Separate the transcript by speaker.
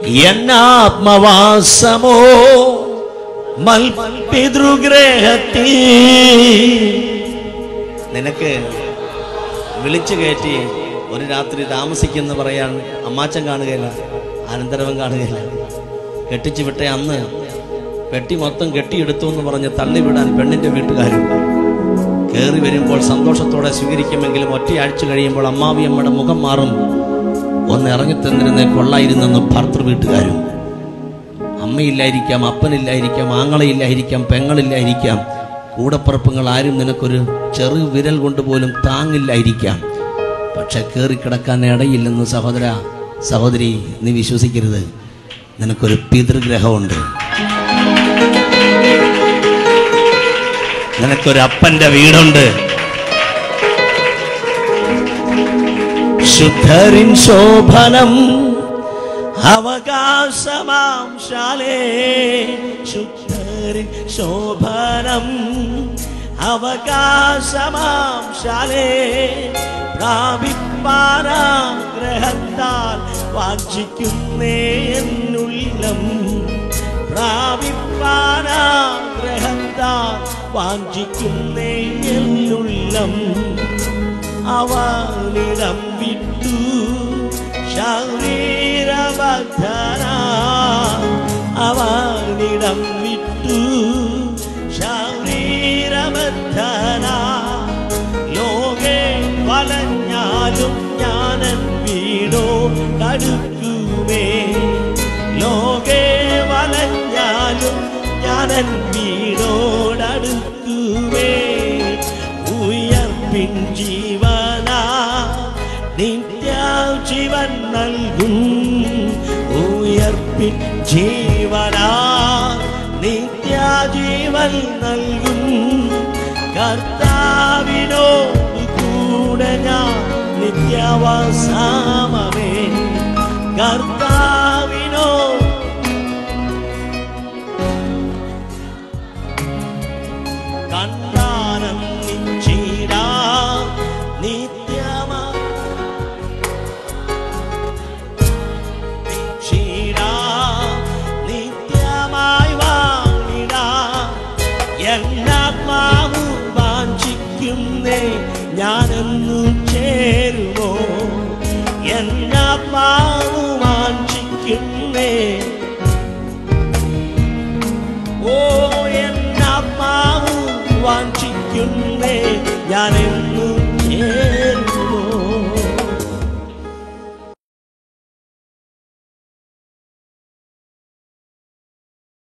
Speaker 1: എന്നാത്മവാസമോ മൽപിതൃഗ്രഹത്തിൽ നിനക്ക് വിളിച്ചു കയറ്റി ഒരു രാത്രി താമസിക്കുന്ന പറയാൻ അമ്മാച്ചൻ കാണുകയില്ല അനന്തരവൻ കാണുകയില്ല കെട്ടിച്ചു വിട്ട അന്ന് പെട്ടി മൊത്തം കെട്ടിയെടുത്തു എന്ന് പറഞ്ഞ് തള്ളിവിടാൻ പെണ്ണിന്റെ വീട്ടുകാരും കയറി വരുമ്പോൾ സന്തോഷത്തോടെ സ്വീകരിക്കുമെങ്കിലും ഒറ്റയാഴ്ച കഴിയുമ്പോൾ അമ്മാവിയമ്മയുടെ മുഖം മാറും ഒന്ന് ഇറങ്ങിത്തന്നിരുന്നേ കൊള്ളായിരുന്നെന്ന് ഭർത്തൃ വീട്ടുകാരും അമ്മയില്ലായിരിക്കാം അപ്പനില്ലായിരിക്കാം ആങ്ങളയില്ലായിരിക്കാം പെങ്ങളില്ലായിരിക്കാം കൂടപ്പുറപ്പുകൾ ആരും നിനക്കൊരു ചെറു വിരൽ കൊണ്ട് പോലും താങ്ങില്ലായിരിക്കാം പക്ഷെ കയറിക്കിടക്കാൻ ഇടയില്ലെന്ന് സഹോദര സഹോദരി നീ വിശ്വസിക്കരുത് നിനക്കൊരു പിതൃഗ്രഹമുണ്ട് നിനക്കൊരു അപ്പന്റെ വീടുണ്ട് ശുദ്ധരിൻ ശോഭനം അവകാശമാം ശാലേ ശുദ്ധരിൻ ശോഭനം അവകാശമാം ശാലേ പ്രാപിപ്പാനാഗ്രഹത്താൽ വാഞ്ചിക്കുന്നേ എന്നുള്ളം പ്രാപിപ്പാനാഗ്രഹത്താൽ വാഞ്ചിക്കുന്നേ എന്നുള്ളം അവളിടം വിട്ടു ശരീരബദ്ധന അവളിടം വിട്ടു ശരീരബദ്ധന ലോകെ വലഞ്ഞാലും ഞാനൻ വീടോ കടുക്കുമേ ലോകെ വലഞ്ഞാലും ഞാനൻ വീടോടടുക്കുമേ ഉയർപ്പിൻ ജീവനാ നിത്യ ജീവൻ നൽകും ഉയർപ്പിൻ ജീവനാ നിത്യ ജീവൻ നൽകും കർത്താവിനോട് കൂടെ ഞാൻ നിത്യവസാമമേ കർത്താവിനോ കണ്ടാനന്ദിച്ചിടാ നിത്യമാ ചീടാ നിത്യമായി വാണിടാ എന്നാത്മാവ് വാഞ്ചിക്കുന്നേ ഞാനെന്നു ചേരുമോ എന്നാത്മാവ് വാഞ്ചിക്കുന്നേ ഓ എന്നാത്മാവ് വാഞ്ചിക്കുന്നേ ഞാനെന്നു